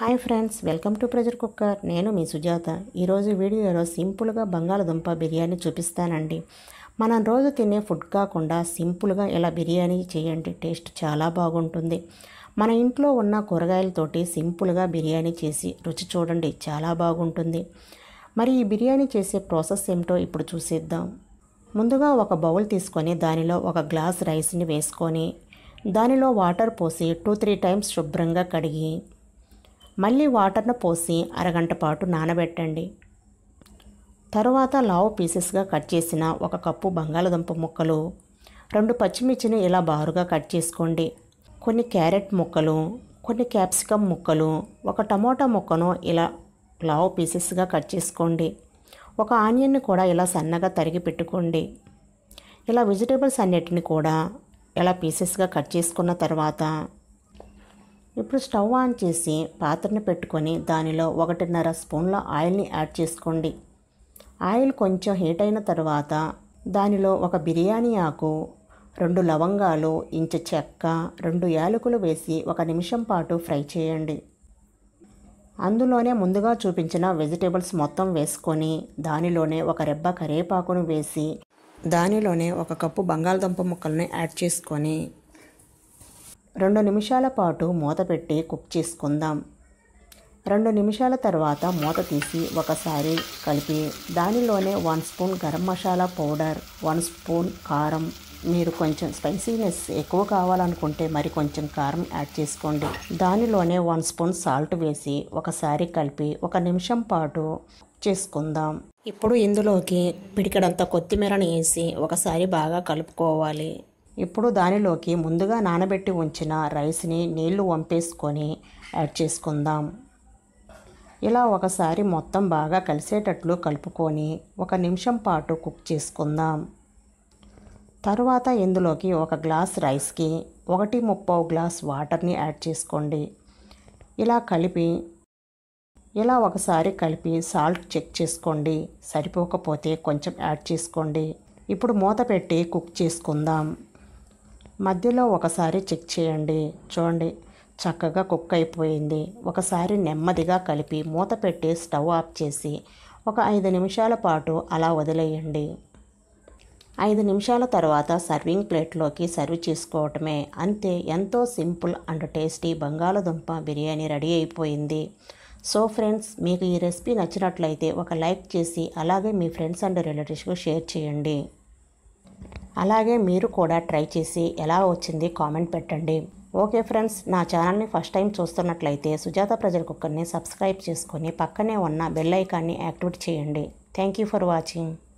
hi friends welcome to pressure cooker నేను మీ సుజాత ఈరోజు వీడియోలో సింపుల్గా బంగాళదుంప బిర్యానీ చూపిస్తానండి మనం రోజు తినే ఫుడ్ కాకుండా సింపుల్గా ఇలా బిర్యానీ చేయండి టేస్ట్ చాలా బాగుంటుంది మన ఇంట్లో ఉన్న కూరగాయలతోటి సింపుల్గా బిర్యానీ చేసి రుచి చూడండి చాలా బాగుంటుంది మరి ఈ బిర్యానీ చేసే ప్రాసెస్ ఏమిటో ఇప్పుడు చూసేద్దాం ముందుగా ఒక బౌల్ తీసుకొని దానిలో ఒక గ్లాస్ రైస్ని వేసుకొని దానిలో వాటర్ పోసి టూ త్రీ టైమ్స్ శుభ్రంగా కడిగి మళ్ళీ వాటర్ను పోసి అరగంట పాటు నానబెట్టండి తరువాత లావు పీసెస్గా కట్ చేసిన ఒక కప్పు బంగాళదుంప ముక్కలు రెండు పచ్చిమిర్చిని ఇలా బారుగా కట్ చేసుకోండి కొన్ని క్యారెట్ ముక్కలు కొన్ని క్యాప్సికమ్ ముక్కలు ఒక టమోటా ముక్కను ఇలా లావు పీసెస్గా కట్ చేసుకోండి ఒక ఆనియన్ని కూడా ఇలా సన్నగా తరిగి పెట్టుకోండి ఇలా వెజిటేబుల్స్ అన్నిటిని కూడా ఇలా పీసెస్గా కట్ చేసుకున్న తర్వాత ఇప్పుడు స్టవ్ ఆన్ చేసి పాత్రను పెట్టుకొని దానిలో ఒకటిన్నర స్పూన్ల ఆయిల్ని యాడ్ చేసుకోండి ఆయిల్ కొంచెం హీట్ అయిన తర్వాత దానిలో ఒక బిర్యానీ ఆకు రెండు లవంగాలు ఇంచు చెక్క రెండు యాలకులు వేసి ఒక నిమిషం పాటు ఫ్రై చేయండి అందులోనే ముందుగా చూపించిన వెజిటేబుల్స్ మొత్తం వేసుకొని దానిలోనే ఒక రెబ్బ కరివేపాకును వేసి దానిలోనే ఒక కప్పు బంగాళదుంప ముక్కల్ని యాడ్ చేసుకొని రెండు నిమిషాల పాటు మూత పెట్టి కుక్ చేసుకుందాం రెండు నిమిషాల తర్వాత మూత తీసి ఒకసారి కలిపి దానిలోనే one spoon garam masala powder one spoon కారం మీరు కొంచెం స్పైసీనెస్ ఎక్కువ కావాలనుకుంటే మరి కొంచెం కారం యాడ్ చేసుకోండి దానిలోనే వన్ స్పూన్ సాల్ట్ వేసి ఒకసారి కలిపి ఒక నిమిషం పాటు చేసుకుందాం ఇప్పుడు ఇందులోకి పిడికడంత కొత్తిమీరని వేసి ఒకసారి బాగా కలుపుకోవాలి ఇప్పుడు దానిలోకి ముందుగా నానబెట్టి ఉంచిన రైస్ని నీళ్లు వంపేసుకొని యాడ్ చేసుకుందాం ఇలా ఒకసారి మొత్తం బాగా కలిసేటట్లు కలుపుకొని ఒక నిమిషం పాటు కుక్ చేసుకుందాం తరువాత ఇందులోకి ఒక గ్లాస్ రైస్కి ఒకటి ముప్పావు గ్లాస్ వాటర్ని యాడ్ చేసుకోండి ఇలా కలిపి ఇలా ఒకసారి కలిపి సాల్ట్ చెక్ చేసుకోండి సరిపోకపోతే కొంచెం యాడ్ చేసుకోండి ఇప్పుడు మూత పెట్టి కుక్ చేసుకుందాం మధ్యలో ఒకసారి చెక్ చేయండి చూడండి చక్కగా కుక్ అయిపోయింది ఒకసారి నెమ్మదిగా కలిపి మూత పెట్టి స్టవ్ ఆఫ్ చేసి ఒక ఐదు నిమిషాల పాటు అలా వదిలేయండి ఐదు నిమిషాల తర్వాత సర్వింగ్ ప్లేట్లోకి సర్వ్ చేసుకోవటమే అంతే ఎంతో సింపుల్ అండ్ టేస్టీ బంగాళదుంప బిర్యానీ రెడీ అయిపోయింది సో ఫ్రెండ్స్ మీకు ఈ రెసిపీ నచ్చినట్లయితే ఒక లైక్ చేసి అలాగే మీ ఫ్రెండ్స్ అండ్ రిలేటివ్స్కు షేర్ చేయండి అలాగే మీరు కూడా ట్రై చేసి ఎలా వచ్చింది కామెంట్ పెట్టండి ఓకే ఫ్రెండ్స్ నా ఛానల్ని ఫస్ట్ టైం చూస్తున్నట్లయితే సుజాత ప్రజల కుక్కర్ని సబ్స్క్రైబ్ చేసుకొని పక్కనే ఉన్న బెల్ ఐకాన్ని యాక్టివేట్ చేయండి థ్యాంక్ యూ ఫర్ వాచింగ్